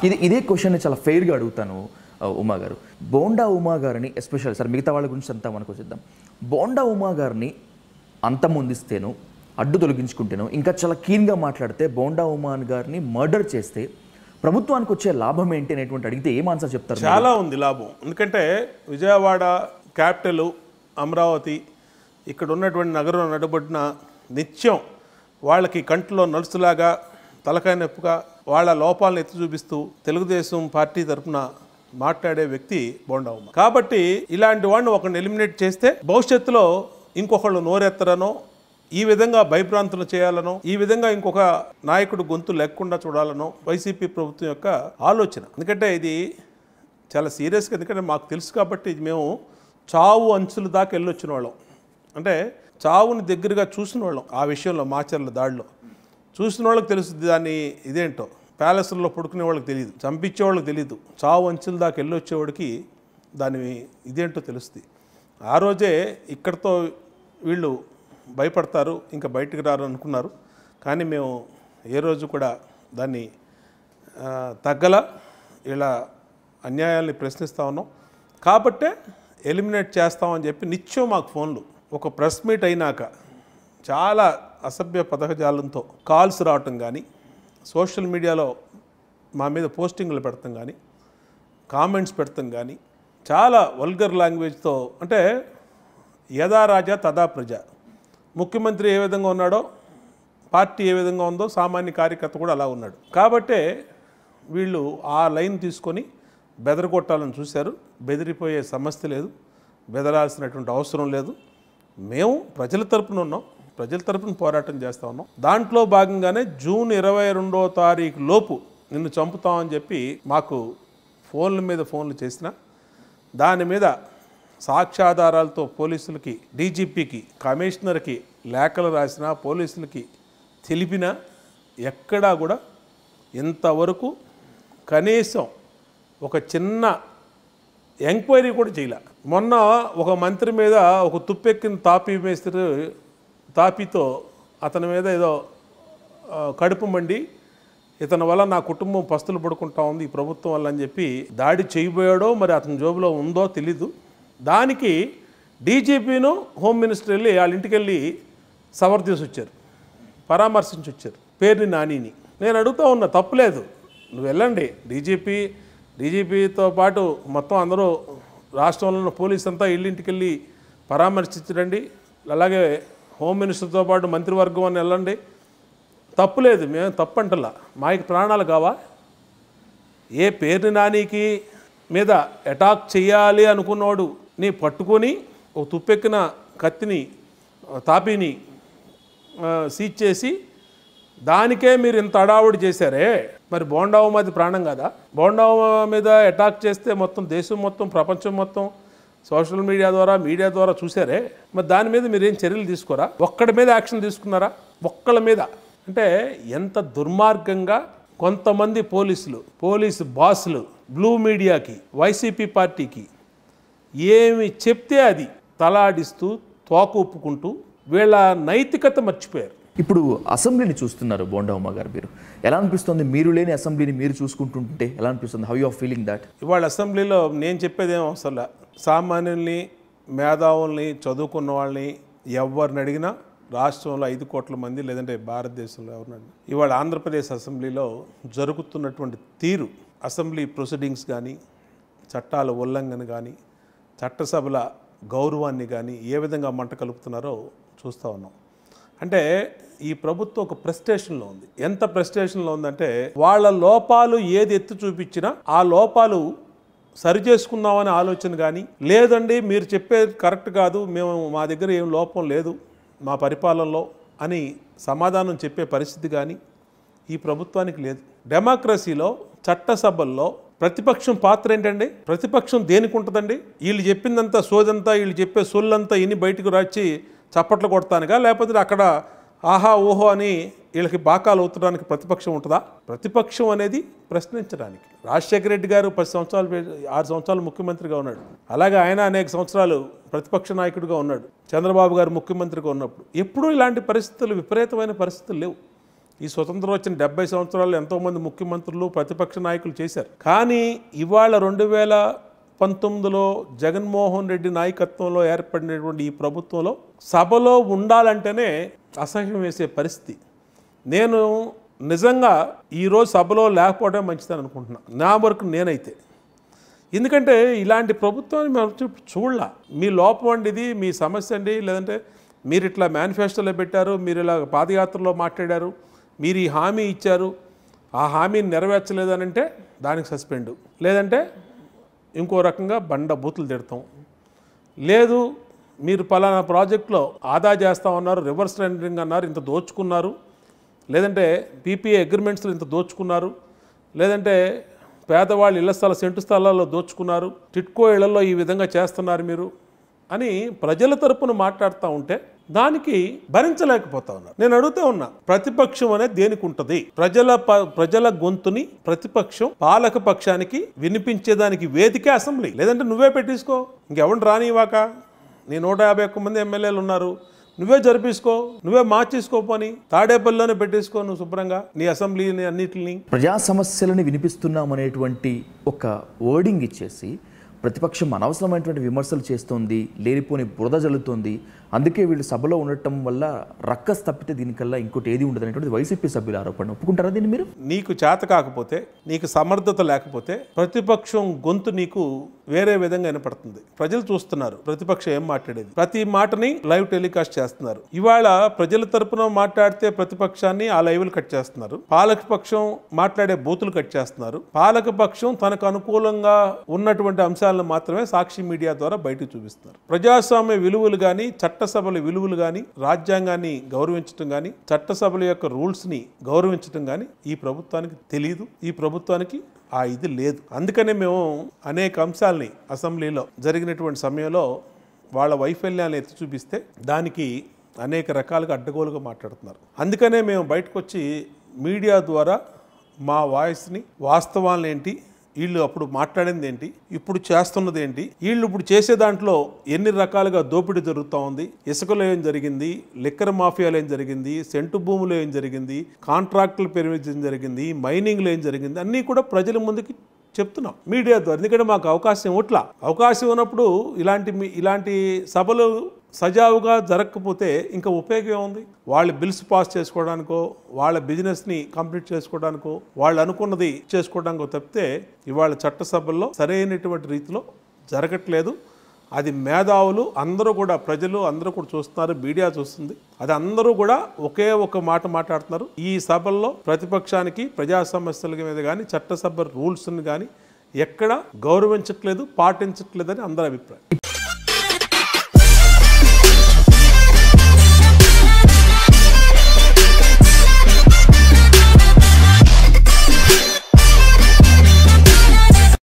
ఇది ఇదే క్వశ్చన్ చాలా ఫెయిర్గా అడుగుతాను ఆ, ఉమా గారు బోండా ఉమా గారిని ఎస్పెషల్ సార్ మిగతా వాళ్ళ గురించి అంతా మనకు చూద్దాం బోండా ఉమా గారిని అంతమొందిస్తేను అడ్డు తొలగించుకుంటేను ఇంకా చాలా కీన్గా మాట్లాడితే బోండా ఉమాన్ గారిని మర్డర్ చేస్తే ప్రభుత్వానికి వచ్చే లాభం ఏంటి అనేటువంటి అడిగితే ఏం ఆన్సర్ చెప్తారు మీరు? చాలా ఉంది లాభం ఎందుకంటే విజయవాడ క్యాపిటల్ అమరావతి ఇక్కడ ఉన్నటువంటి నగరం నడబడిన నిత్యం వాళ్ళకి కంటిలో నలుసులాగా తలకాయ నొప్పుగా వాళ్ళ లోపాలను ఎత్తి చూపిస్తూ తెలుగుదేశం పార్టీ తరఫున మాట్లాడే వ్యక్తి బోండావుమ కాబట్టి ఇలాంటి వాడిని ఒకరిని ఎలిమినేట్ చేస్తే భవిష్యత్తులో ఇంకొకళ్ళు నోరెత్తరనో ఈ విధంగా భయభ్రాంతులు చేయాలనో ఈ విధంగా ఇంకొక నాయకుడు గొంతు లేకుండా చూడాలనో వైసీపీ ప్రభుత్వం యొక్క ఆలోచన ఎందుకంటే ఇది చాలా సీరియస్గా ఎందుకంటే మాకు తెలుసు కాబట్టి ఇది మేము చావు అంచుల దాకా వెళ్ళొచ్చిన వాళ్ళం అంటే చావుని దగ్గరగా చూసిన వాళ్ళం ఆ విషయంలో మాచర్ల దాడిలో చూసిన వాళ్ళకి తెలుస్తుంది దాన్ని ఇదేంటో ప్యాలెస్లో పడుకునే వాళ్ళకి తెలియదు చంపించే వాళ్ళకి తెలియదు చావు అంచుల దాకా వెళ్ళొచ్చేవాడికి దాని ఇదేంటో తెలుస్తుంది ఆ రోజే ఇక్కడతో వీళ్ళు భయపడతారు ఇంకా బయటికి రారు అనుకున్నారు కానీ మేము ఏ రోజు కూడా దాన్ని ఆ, తగ్గల ఇలా అన్యాయాల్ని ప్రశ్నిస్తా ఉన్నాం కాబట్టే ఎలిమినేట్ చేస్తామని చెప్పి నిత్యం మాకు ఫోన్లు ఒక ప్రెస్ మీట్ అయినాక చాలా అసభ్య పదజాలంతో కాల్స్ రావటం కానీ సోషల్ మీడియాలో మా మీద పోస్టింగ్లు పెడతాం కానీ కామెంట్స్ పెడతాం కానీ చాలా వల్గర్ లాంగ్వేజ్తో అంటే యథా రాజా తదా ప్రజ ముఖ్యమంత్రి ఏ విధంగా ఉన్నాడో పార్టీ ఏ విధంగా ఉందో సామాన్య కార్యకర్త కూడా అలా ఉన్నాడు కాబట్టే వీళ్ళు ఆ లైన్ తీసుకొని బెదరగొట్టాలని చూశారు బెదిరిపోయే సమస్య లేదు బెదరాల్సినటువంటి అవసరం లేదు మేము ప్రజల తరపున ఉన్నాం ప్రజల తరపున పోరాటం చేస్తా ఉన్నాం దాంట్లో భాగంగానే జూన్ ఇరవై రెండో తారీఖు లోపు నిన్ను చంపుతామని చెప్పి మాకు ఫోన్ల మీద ఫోన్లు చేసిన దాని మీద సాక్ష్యాధారాలతో పోలీసులకి డీజీపీకి కమిషనర్కి లేఖలు రాసిన పోలీసులకి తెలిపిన ఎక్కడా కూడా ఇంతవరకు కనీసం ఒక చిన్న ఎంక్వైరీ కూడా చేయలే మొన్న ఒక మంత్రి మీద ఒక తుప్పెక్కిన తాపీ మేస్త్రి తాపీతో అతని మీద ఏదో ఆ, కడుపు మండి ఇతని వల్ల నా కుటుంబం పస్తులు పడుకుంటా ఉంది ఈ ప్రభుత్వం వల్ల అని చెప్పి దాడి చేయబోయాడో మరి అతని జోబులో ఉందో తెలీదు దానికి డీజీపీను హోమ్ మినిస్టర్ వెళ్ళి వాళ్ళ ఇంటికి వెళ్ళి సవర్దీసి వచ్చారు పరామర్శించి వచ్చారు పేరుని నానిని నేను అడుగుతా ఉన్నా తప్పులేదు నువ్వు వెళ్ళండి డీజీపీ డీజీపీతో పాటు మొత్తం అందరూ రాష్ట్రంలో ఉన్న పోలీస్ అంతా ఇళ్ళింటికి వెళ్ళి పరామర్శించడండి అలాగే హోమ్ మినిస్టర్తో పాటు మంత్రివర్గం అని వెళ్ళండి తప్పులేదు మేము తప్పంటలా మాకు ప్రాణాలు కావా ఏ పేరుని నానికి మీద అటాక్ చేయాలి అనుకున్నవాడు నీ పట్టుకొని ఒక తుప్పెక్కిన కత్తిని ఆ, తాపిని ఆ, సీజ్ చేసి దానికే మీరు ఇంత అడావుడి చేశారే మరి బోండావ మీద ప్రాణం కదా బోండావ మీద అటాక్ చేస్తే మొత్తం దేశం మొత్తం ప్రపంచం మొత్తం సోషల్ మీడియా ద్వారా మీడియా ద్వారా చూసారే మరి దాని మీద మీరు ఏం చర్యలు తీసుకోరా ఒక్కడి మీద యాక్షన్ తీసుకున్నారా ఒక్కళ్ళ మీద అంటే ఎంత దుర్మార్గంగా కొంతమంది పోలీసులు పోలీసు బాసులు బ్లూ మీడియాకి వైసీపీ పార్టీకి ఏమి చెప్తే అది తలాడిస్తూ తోక ఒప్పుకుంటూ వీళ్ళ నైతికత మర్చిపోయారు ఇప్పుడు అసెంబ్లీని చూస్తున్నారు బోండా ఉమా గారు మీరు ఎలా అనిపిస్తుంది మీరు లేని అసెంబ్లీని మీరు చూసుకుంటుంటే ఎలా అనిపిస్తుంది how you are feeling that ఇవాళ అసెంబ్లీలో నేను చెప్పేది ఏం అవసరం లే. సామాన్యుల్ని మేధావుల్ని చదువుకున్న వాళ్ళని ఎవరిని అడిగినా రాష్ట్రంలో ఐదు కోట్ల మంది లేదంటే భారతదేశంలో ఎవరిని అడిగినా ఇవాళ ఆంధ్రప్రదేశ్ అసెంబ్లీలో జరుగుతున్నటువంటి తీరు అసెంబ్లీ ప్రొసీడింగ్స్ కానీ చట్టాల ఉల్లంఘన కానీ చట్టసభల గౌరవాన్ని కానీ ఏ విధంగా మంట కలుపుతున్నారో చూస్తూ ఉన్నాం అంటే ఈ ప్రభుత్వం ఒక ప్రెస్టేషన్లో ఉంది ఎంత ప్రెస్టేషన్లో ఉందంటే వాళ్ళ లోపాలు ఏది ఎత్తి చూపించినా ఆ లోపాలు సరి చేసుకుందామనే ఆలోచన కానీ లేదండి మీరు చెప్పేది కరెక్ట్ కాదు మేము మా దగ్గర ఏం లోపం లేదు మా పరిపాలనలో అని సమాధానం చెప్పే పరిస్థితి కానీ ఈ ప్రభుత్వానికి లేదు డెమోక్రసీలో చట్టసభల్లో ప్రతిపక్షం పాత్ర ఏంటండి ప్రతిపక్షం దేనికి ఉంటుందండి వీళ్ళు చెప్పిందంతా సోదంతా వీళ్ళు చెప్పే సొల్లంతా ఇని బయటకు రాచి చప్పట్లు కొడతానుగా లేకపోతే అక్కడ ఆహా ఓహో అని వీళ్ళకి బాకాలు అవుతడానికి ప్రతిపక్షం ఉంటుందా ప్రతిపక్షం అనేది ప్రశ్నించడానికి రాజశేఖర రెడ్డి గారు పది సంవత్సరాలు పే- ఆరు సంవత్సరాలు ముఖ్యమంత్రిగా ఉన్నాడు అలాగే ఆయన అనేక సంవత్సరాలు ప్రతిపక్ష నాయకుడిగా ఉన్నాడు చంద్రబాబు గారు ముఖ్యమంత్రిగా ఉన్నప్పుడు ఎప్పుడూ ఇలాంటి పరిస్థితులు విపరీతమైన పరిస్థితులు లేవు ఈ స్వతంత్రం వచ్చిన డెబ్బై సంవత్సరాలు ఎంతోమంది ముఖ్యమంత్రులు ప్రతిపక్ష నాయకులు చేశారు కానీ ఇవాళ రెండు వేల పంతొమ్మిదిలో జగన్మోహన్ రెడ్డి నాయకత్వంలో ఏర్పడినటువంటి ఈ ప్రభుత్వంలో సభలో ఉండాలంటేనే అసహ్యం వేసే పరిస్థితి నేను నిజంగా ఈరోజు సభలో లేకపోవడం మంచిదని అనుకుంటున్నా నా వరకు నేనైతే ఎందుకంటే ఇలాంటి ప్రభుత్వాన్ని మేము చూ- చూడలా మీ లోపం అండి ఇది మీ సమస్య అండి లేదంటే మీరు ఇట్లా మేనిఫెస్టోలో పెట్టారు మీరు ఇలా పాదయాత్రలో మాట్లాడారు మీరు ఈ హామీ ఇచ్చారు ఆ హామీని నెరవేర్చలేదని అంటే దానికి సస్పెండ్ లేదంటే ఇంకో రకంగా బండ బూతులు తిడతాం లేదు మీరు పలానా ప్రాజెక్ట్లో ఆదా చేస్తామన్నారు రివర్స్ టెండరింగ్ అన్నారు ఇంత దోచుకున్నారు లేదంటే పీపీఏ అగ్రిమెంట్స్లో ఇంత దోచుకున్నారు లేదంటే పేదవాళ్ళు ఇళ్ల స్థల సెంటు స్థలాల్లో దోచుకున్నారు టిట్కో ఇళ్లలో ఈ విధంగా చేస్తున్నారు మీరు అని ప్రజల తరపున మాట్లాడుతూ ఉంటే దానికి భరించలేకపోతా ఉన్నారు నేను అడుగుతా ఉన్నా ప్రతిపక్షం అనేది దేనికి ఉంటుంది ప్రజల ప- ప్రజల గొంతుని ప్రతిపక్షం పాలక పక్షానికి వినిపించేదానికి వేదికే అసెంబ్లీ లేదంటే నువ్వే పెట్టేసుకో ఇంకెవరిని రానివ్వాక నీ నూట యాభై ఒక్క మంది ఎమ్మెల్యేలు ఉన్నారు నువ్వే జరిపించుకో నువ్వే మార్చేసుకో పని తాడేపల్లిలోనే పెట్టేసుకో నువ్వు శుభ్రంగా నీ అసెంబ్లీని అన్నిటిని ప్రజా సమస్యలని వినిపిస్తున్నాం అనేటువంటి ఒక వర్డింగ్ ఇచ్చేసి ప్రతిపక్షం అనవసరమైనటువంటి విమర్శలు చేస్తోంది లేనిపోని బురద జల్లుతోంది అందుకే వీళ్ళు సభలో ఉండటం వల్ల రక్కస్ తప్పితే దీనికల్లా ఇంకోటి ఏది ఉండదు అనేటువంటి వైసీపీ సభ్యుల ఆరోపణ ఒప్పుకుంటారా దీన్ని మీరు నీకు చేత కాకపోతే నీకు సమర్థత లేకపోతే ప్రతిపక్షం గొంతు నీకు వేరే విధంగా వినపడుతుంది ప్రజలు చూస్తున్నారు ప్రతిపక్షం ఏం మాట్లాడేది ప్రతి మాటని లైవ్ టెలికాస్ట్ చేస్తున్నారు ఇవాళ ప్రజల తరపున మాట్లాడితే ప్రతిపక్షాన్ని ఆ లైవ్లు కట్ చేస్తున్నారు పాలక పక్షం మాట్లాడే బూతులు కట్ చేస్తున్నారు పాలక పక్షం తనకు అనుకూలంగా ఉన్నటువంటి అంశాలను మాత్రమే సాక్షి మీడియా ద్వారా బయటకు చూపిస్తున్నారు ప్రజాస్వామ్య విలువలు కానీ చట్టసభల విలువలు కానీ రాజ్యాంగాన్ని గౌరవించడం కానీ చట్టసభల యొక్క రూల్స్ని గౌరవించడం కానీ ఈ ప్రభుత్వానికి తెలియదు ఈ ప్రభుత్వానికి ఆ ఇది లేదు అందుకనే మేము అనేక అంశాలని అసెంబ్లీలో జరిగినటువంటి సమయంలో వాళ్ళ వైఫల్యాన్ని ఎత్తి చూపిస్తే దానికి అనేక రకాలుగా అడ్డగోలుగా మాట్లాడుతున్నారు అందుకనే మేము బయటకు వచ్చి మీడియా ద్వారా మా వాయిస్ని వాస్తవాలను ఏంటి వీళ్ళు అప్పుడు మాట్లాడింది ఏంటి ఇప్పుడు చేస్తున్నది ఏంటి వీళ్ళు ఇప్పుడు చేసే దాంట్లో ఎన్ని రకాలుగా దోపిడీ జరుగుతూ ఉంది ఇసుకలో ఏం జరిగింది లిక్కర్ మాఫియాలో ఏం జరిగింది సెంటు భూములో ఏం జరిగింది కాంట్రాక్టుల పేరు మీద ఏం జరిగింది మైనింగ్లో ఏం జరిగింది అన్నీ కూడా ప్రజల ముందుకి చెప్తున్నాం మీడియా ద్వారా ఎందుకంటే మాకు అవకాశం ఇవ్వట్లా అవకాశం ఉన్నప్పుడు ఇలాంటి మీ- ఇలాంటి సభలు సజావుగా జరగకపోతే ఇంకా ఉపయోగం ఉంది వాళ్ళు బిల్స్ పాస్ చేసుకోవడానికో వాళ్ళ బిజినెస్ని కంప్లీట్ చేసుకోవడానికో వాళ్ళు అనుకున్నది చేసుకోవడానికో తప్పితే ఇవాళ చట్టసభల్లో సరైనటువంటి రీతిలో జరగట్లేదు అది మేధావులు అందరూ కూడా ప్రజలు అందరూ కూడా చూస్తున్నారు మీడియా చూస్తుంది అది అందరూ కూడా ఒకే ఒక మాట మాట్లాడుతున్నారు ఈ సభల్లో ప్రతిపక్షానికి ప్రజా సమస్యల మీద కానీ చట్టసభ రూల్స్ని కానీ ఎక్కడ గౌరవించట్లేదు పాటించట్లేదని అందరి అభిప్రాయం